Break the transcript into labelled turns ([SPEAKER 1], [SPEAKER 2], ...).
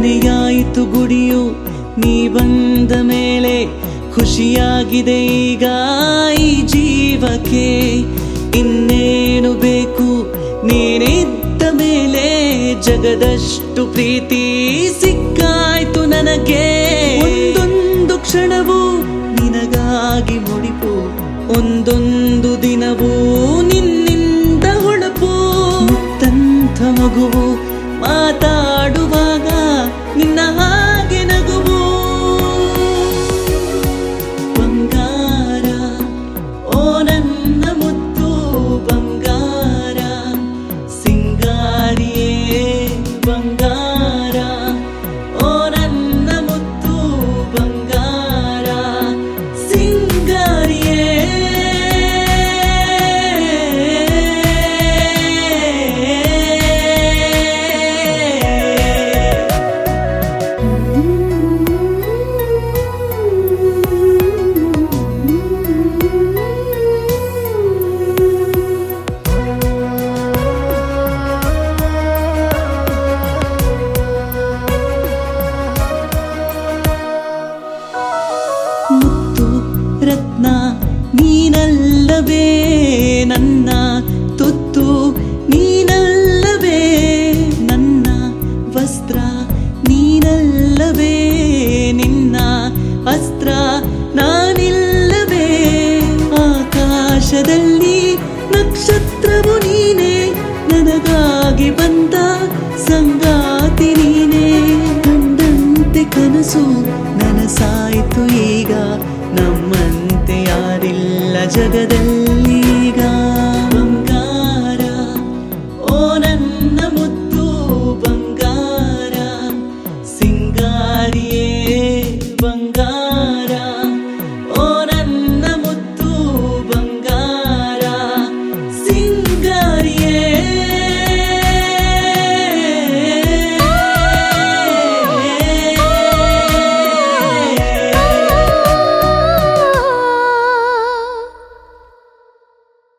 [SPEAKER 1] ಮನೆಯಾಯಿತು ಗುಡಿಯು ನೀ ಬಂದ ಮೇಲೆ ಖುಷಿಯಾಗಿದೆ ಈಗ ಈ ಜೀವಕ್ಕೆ ಇನ್ನೇನು ಬೇಕು ನೀನಿದ್ದ ಮೇಲೆ ಜಗದಷ್ಟು ಪ್ರೀತಿ ಸಿಕ್ಕಾಯ್ತು ನನಗೆ ಒಂದೊಂದು ಕ್ಷಣವು ನಿನಗಾಗಿ ಮುಡಿಪು ಒಂದೊಂದು ದಿನವೂ ನಿನ್ನಿಂದ ಹೊಳಪು ಮುತ್ತಂಥ ಮಗುವು ಮಾತಾಡುವಾಗ ನಿನ್ನ ಹಾಗೆ ನಗುವು ಬಂಗಾರ ಓ ನನ್ನ ಮುತ್ತು ಬಂಗಾರ ಸಿಂಗಾರಿಯೇ ಬಂಗಾರ ಓ ನನ್ನ ಮುತ್ತು ಬಂಗಾರ ಸಿಂಗಾರಿಯೇ ಮುತ್ತು ರತ್ನ ನೀನಲ್ಲವೇ ನನ್ನ ತುತ್ತು ನೀನಲ್ಲವೇ ನನ್ನ ವಸ್ತ್ರ ನೀನಲ್ಲವೇ ನಿನ್ನ ಅಸ್ತ್ರ ನಾನಿಲ್ಲವೇ ಆಕಾಶದಲ್ಲಿ ನಕ್ಷತ್ರವು ನೀನೇ ನನಗಾಗಿ ಬಂದ ಸಂಗಾತಿ ನೀನೇ ಕಂಡಂತೆ ಕನಸು ನನಸಾಯ್ತು ಈಗ ನಮ್ಮಂತೆ ಯಾರಿಲ್ಲ ಜಗದಲ್ಲಿ